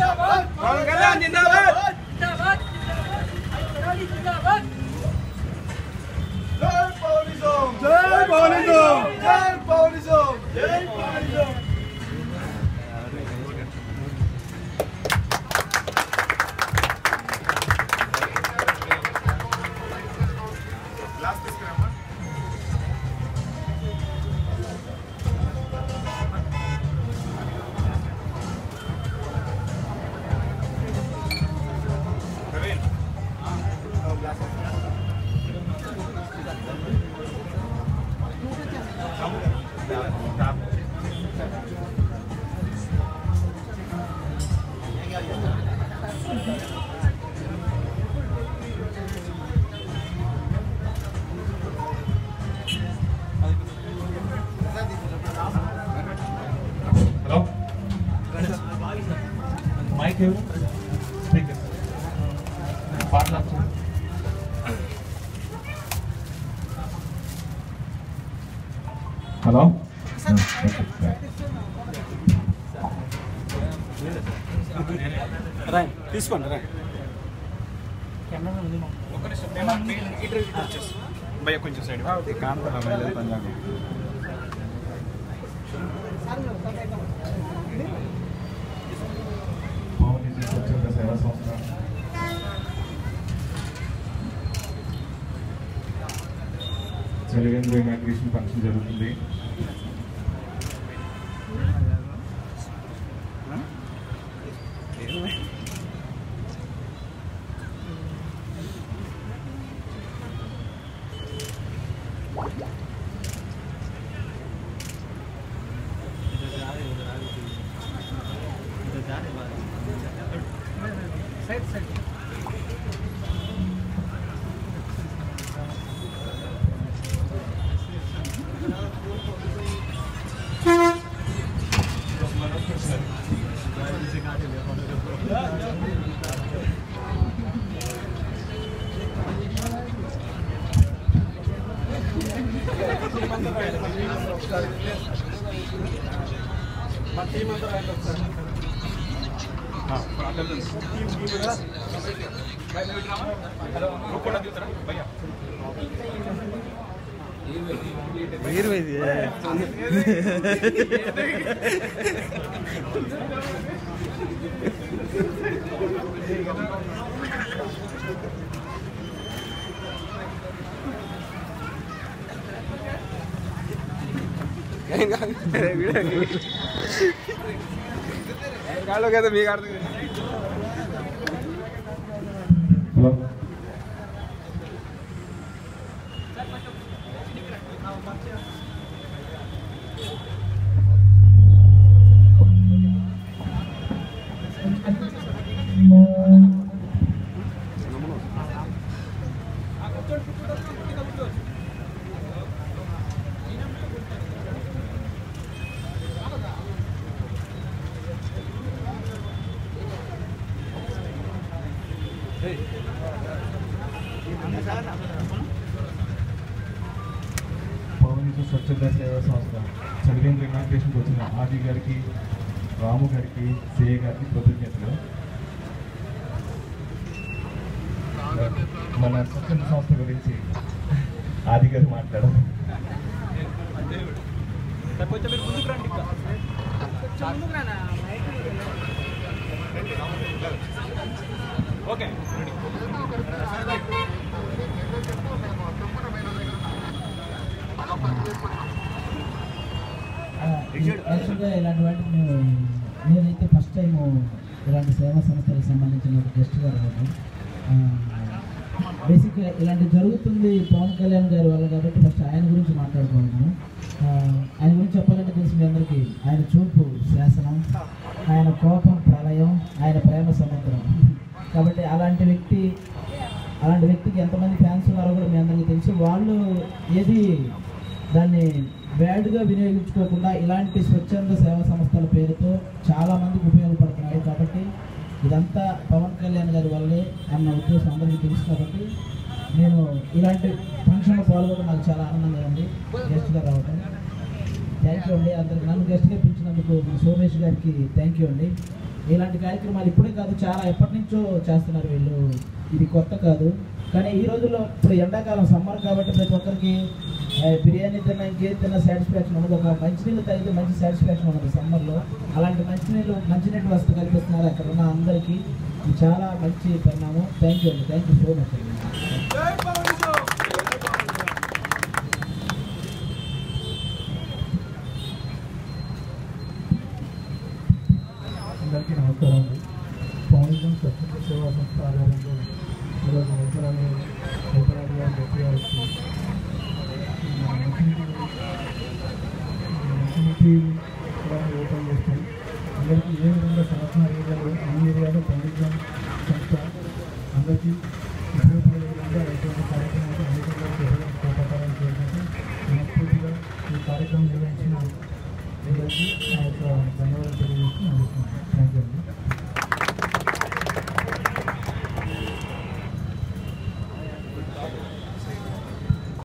పవన్ కళ్యాణ్ జిందాబాద్ జై పౌలిజం జై పౌలిజం జై పౌలిజం జై పౌలిజం హలో మైక్ ఎవరు స్పీకర్ పాటలు వచ్చాయి హలో తీసుకోండి రా భయ్య కొంచెం సైడ్ పవన్ ఇది స్వచ్ఛంద సేవా సంస్థ చలివేంద్ర ఇనాగ్రేషన్ ఫంక్షన్ జరుగుతుంది కాళ్ళు కదా మీకు అర్థం హలో పవన్ ఇది స్వచ్ఛంద సేవా సంస్థ చదివేంద్ర ఇనాగ్రేషన్కి వచ్చిన ఆది గారికి రాము గారికి సిఏ గారికి కృతజ్ఞతలు మన స్వచ్ఛంద సంస్థ గురించి ఆది గారు మాట్లాడారు కొంచెం మీరు ముందుకు రండి ఇంకా. ఓకే రెడీ యాక్చువల్గా ఇలాంటి వాటికి మేము నేనైతే ఫస్ట్ టైం ఇలాంటి సేవా సంస్థలకు సంబంధించిన ఒక గెస్ట్గా రావడం బేసిక్గా ఇలాంటి జరుగుతుంది పవన్ కళ్యాణ్ గారి వల్ల కాబట్టి ఫస్ట్ ఆయన గురించి మాట్లాడుకోవడము ఆ, ఆయన గురించి చెప్పాలంటే తెలిసి మీ అందరికీ ఆయన చూపు శాసనం ఆయన కోపం ప్రళయం ఆయన ప్రేమ సముద్రం కాబట్టి అలాంటి వ్యక్తి అలాంటి వ్యక్తికి ఎంతమంది ఫ్యాన్స్ ఉన్నారో కూడా మీ అందరికీ తెలుసు వాళ్ళు ఏది దాన్ని బ్యాడ్గా వినియోగించుకోకుండా ఇలాంటి స్వచ్ఛంద సేవా సంస్థల పేరుతో చాలా మందికి ఉపయోగపడుతున్నాయి కాబట్టి ఇదంతా పవన్ కళ్యాణ్ గారి వల్లే అన్న ఉద్దేశం అందరికీ తెలుసు కాబట్టి నేను ఇలాంటి ఫంక్షన్లో పాల్గొనడం నాకు చాలా ఆనందంగా ఉంది గెస్ట్గా రావడం థ్యాంక్ యూ అండి అందరికి నన్ను గెస్ట్గా పిలిచినందుకు మా సోమేష్ గారికి థ్యాంక్ యూ అండి ఇలాంటి కార్యక్రమాలు ఇప్పుడే కాదు చాలా ఎప్పటి నుంచో చేస్తున్నారు వీళ్ళు ఇది కొత్త కాదు కానీ ఈ రోజుల్లో ఇప్పుడు ఎండాకాలం సమ్మర్ కాబట్టి ప్రతి ఒక్కరికి ఆ, బిర్యానీ తిన్నా ఇంకేం తిన్నా సాటిస్ఫాక్షన్ ఉండదు ఒక మంచినీళ్ళు తాగితే మంచి సాటిస్ఫాక్షన్ ఉండదు సమ్మర్లో అలాంటి మంచినీళ్ళు మంచినీటి వసతి కల్పిస్తున్నారు అక్కడ ఉన్న అందరికీ ఇది చాలా మంచి పరిణామం థ్యాంక్ యూ అండి థ్యాంక్ యూ సో మచ్ అండి జై పౌరుషం అందరికీ నమస్కారం అండి పౌనిజం స్వచ్ఛంద సేవా సంస్థ ఆధారంలో ఈరోజు నూతనాన్ని నూతనాన్ని గారు గట్టి గారికి మన మంచినీటి మంచినీటి కూడా ఓపెన్ చేస్తాం అందరికీ ఏ విధంగా సమస్య ఏరియాలో అన్ని ఏరియాలో పౌనిజం సంస్థ అందరికీ